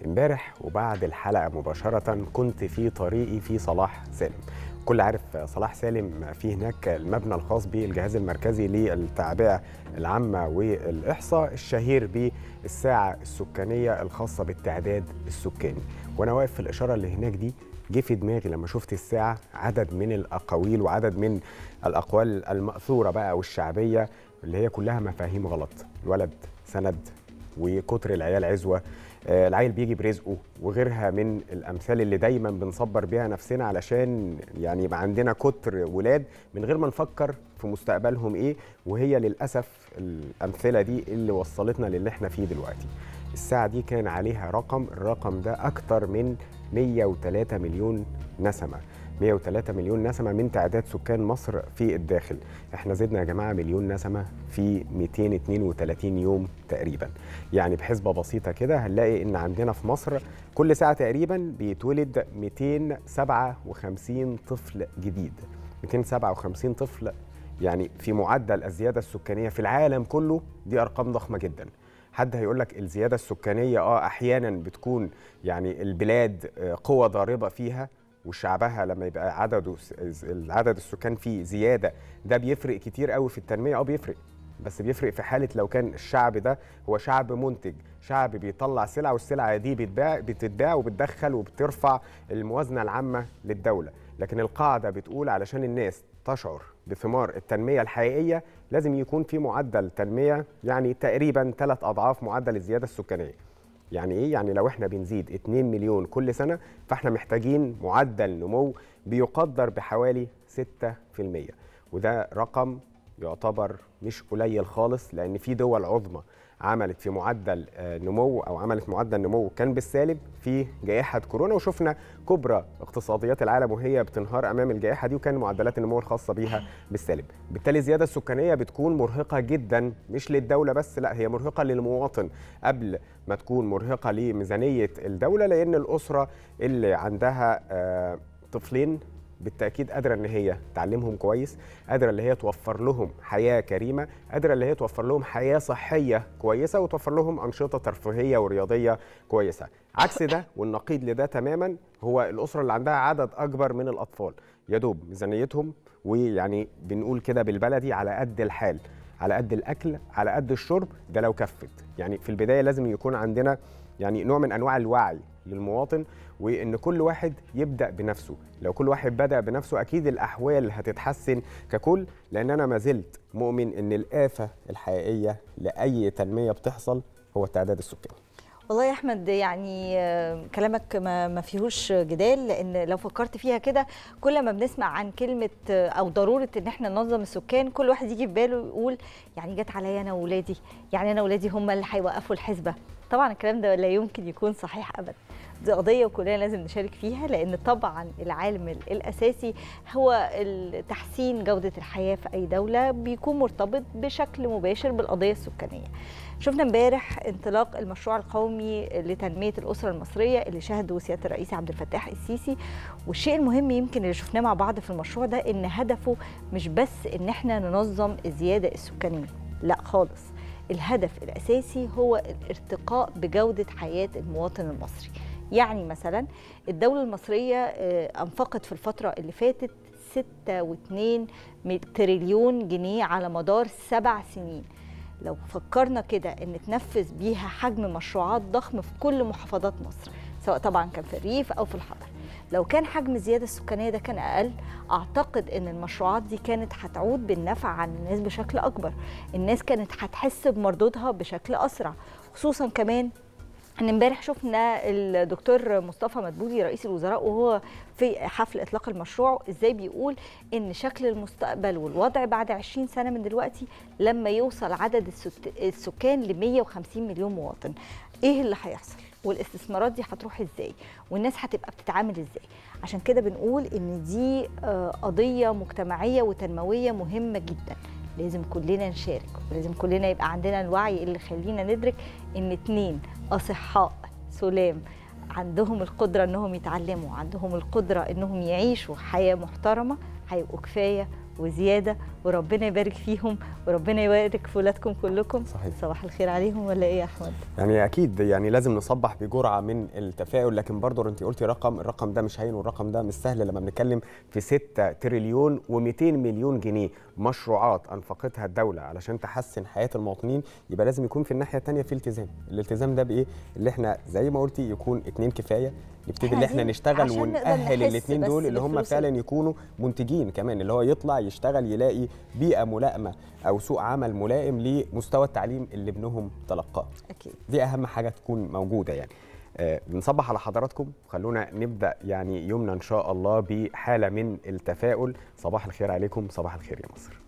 امبارح وبعد الحلقه مباشره كنت في طريقي في صلاح سالم كل عارف صلاح سالم في هناك المبنى الخاص بالجهاز المركزي للتعبئه العامه والاحصاء الشهير بالساعه السكانيه الخاصه بالتعداد السكاني وانا واقف في الاشاره اللي هناك دي جه في دماغي لما شفت الساعه عدد من الاقاويل وعدد من الاقوال الماثوره بقى والشعبيه اللي هي كلها مفاهيم غلط الولد سند وكتر العيال عزوه آه، العيل بيجي برزقه وغيرها من الامثال اللي دايما بنصبر بيها نفسنا علشان يعني يبقى عندنا كتر ولاد من غير ما نفكر في مستقبلهم ايه وهي للاسف الامثله دي اللي وصلتنا للي احنا فيه دلوقتي الساعه دي كان عليها رقم الرقم ده اكتر من 103 مليون نسمه 103 مليون نسمة من تعداد سكان مصر في الداخل احنا زدنا يا جماعة مليون نسمة في 232 يوم تقريبا يعني بحسبة بسيطة كده هنلاقي ان عندنا في مصر كل ساعة تقريبا بيتولد 257 طفل جديد 257 طفل يعني في معدل الزيادة السكانية في العالم كله دي أرقام ضخمة جدا حد هيقول لك الزيادة السكانية اه أحيانا بتكون يعني البلاد آه، قوة ضاربة فيها وشعبها لما يبقى عدده العدد السكان فيه زياده ده بيفرق كتير قوي في التنميه اه بيفرق بس بيفرق في حاله لو كان الشعب ده هو شعب منتج شعب بيطلع سلع والسلعه دي بتتباع بتتباع وبتدخل وبترفع الموازنه العامه للدوله لكن القاعده بتقول علشان الناس تشعر بثمار التنميه الحقيقيه لازم يكون في معدل تنميه يعني تقريبا ثلاث اضعاف معدل الزياده السكانيه يعني ايه يعني لو احنا بنزيد 2 مليون كل سنه فاحنا محتاجين معدل نمو بيقدر بحوالي 6% وده رقم يعتبر مش قليل خالص لان في دول عظمى عملت في معدل آه، نمو او عملت معدل نمو كان بالسالب في جائحه كورونا وشفنا كبرى اقتصاديات العالم وهي بتنهار امام الجائحه دي وكان معدلات النمو الخاصه بيها بالسالب بالتالي الزياده السكانيه بتكون مرهقه جدا مش للدوله بس لا هي مرهقه للمواطن قبل ما تكون مرهقه لميزانيه الدوله لان الاسره اللي عندها آه، طفلين بالتاكيد قادره ان هي تعلمهم كويس قادره ان هي توفر لهم حياه كريمه قادره ان هي توفر لهم حياه صحيه كويسه وتوفر لهم انشطه ترفيهيه ورياضيه كويسه عكس ده والنقيض لده تماما هو الاسره اللي عندها عدد اكبر من الاطفال يا دوب ميزانيتهم ويعني بنقول كده بالبلدي على قد الحال على قد الاكل على قد الشرب ده لو كفت يعني في البدايه لازم يكون عندنا يعني نوع من انواع الوعي للمواطن وان كل واحد يبدا بنفسه لو كل واحد بدا بنفسه اكيد الاحوال هتتحسن ككل لان انا ما زلت مؤمن ان الافه الحقيقيه لاي تنميه بتحصل هو التعداد السكاني والله يا احمد يعني آه، كلامك ما ما فيهوش جدال لان لو فكرت فيها كده كل ما بنسمع عن كلمه آه، او ضروره ان احنا ننظم السكان كل واحد يجي في باله يقول يعني جت عليا انا واولادي يعني انا واولادي هم اللي هيوقفوا الحسبه طبعا الكلام ده لا يمكن يكون صحيح ابدا دي قضيه وكلنا لازم نشارك فيها لان طبعا العامل الاساسي هو تحسين جوده الحياه في اي دوله بيكون مرتبط بشكل مباشر بالقضيه السكانيه شفنا امبارح انطلاق المشروع القومي لتنميه الاسره المصريه اللي شهده سياده الرئيس عبد الفتاح السيسي والشيء المهم يمكن اللي شفناه مع بعض في المشروع ده ان هدفه مش بس ان احنا ننظم الزياده السكانيه لا خالص الهدف الاساسي هو الارتقاء بجوده حياه المواطن المصري يعني مثلا الدولة المصرية آه، أنفقت في الفترة اللي فاتت 6.2 تريليون جنيه على مدار سبع سنين لو فكرنا كده ان تنفذ بيها حجم مشروعات ضخم في كل محافظات مصر سواء طبعا كان في الريف او في الحضر لو كان حجم الزياده السكانيه ده كان اقل اعتقد ان المشروعات دي كانت هتعود بالنفع عن الناس بشكل اكبر الناس كانت هتحس بمردودها بشكل اسرع خصوصا كمان ان امبارح شفنا الدكتور مصطفى مدبولي رئيس الوزراء وهو في حفل اطلاق المشروع ازاي بيقول ان شكل المستقبل والوضع بعد 20 سنه من دلوقتي لما يوصل عدد السكان ل 150 مليون مواطن ايه اللي هيحصل والاستثمارات دي هتروح ازاي والناس هتبقى بتتعامل ازاي عشان كده بنقول ان دي آه، قضيه مجتمعيه وتنمويه مهمه جدا لازم كلنا نشارك ولازم كلنا يبقى عندنا الوعي اللي يخلينا ندرك ان اتنين اصحاء سلام عندهم القدره انهم يتعلموا عندهم القدره انهم يعيشوا حياه محترمه هيبقوا كفايه وزياده وربنا يبارك فيهم وربنا يبارك في ولادكم كلكم صحيح. صباح الخير عليهم ولا ايه يا احمد يعني اكيد يعني لازم نصبح بجرعه من التفاؤل لكن برضه انت قلتي رقم الرقم ده مش هين والرقم ده مش سهل لما بنتكلم في 6 تريليون و200 مليون جنيه مشروعات انفقتها الدوله علشان تحسن حياه المواطنين يبقى لازم يكون في الناحيه الثانيه في التزام الالتزام ده بايه اللي احنا زي ما قلتي يكون اتنين كفايه نبتدي إحنا اللي احنا عايزين نشتغل عشان نقدر ونأهل نحس الاثنين بس دول اللي هم بالفلوس فعلا يكونوا منتجين كمان اللي هو يطلع يشتغل يلاقي بيئه ملائمه او سوق عمل ملائم لمستوى التعليم اللي ابنهم تلقاه اكيد دي اهم حاجه تكون موجوده يعني آه، بنصبح على حضراتكم خلونا نبدا يعني يومنا ان شاء الله بحاله من التفاؤل صباح الخير عليكم صباح الخير يا مصر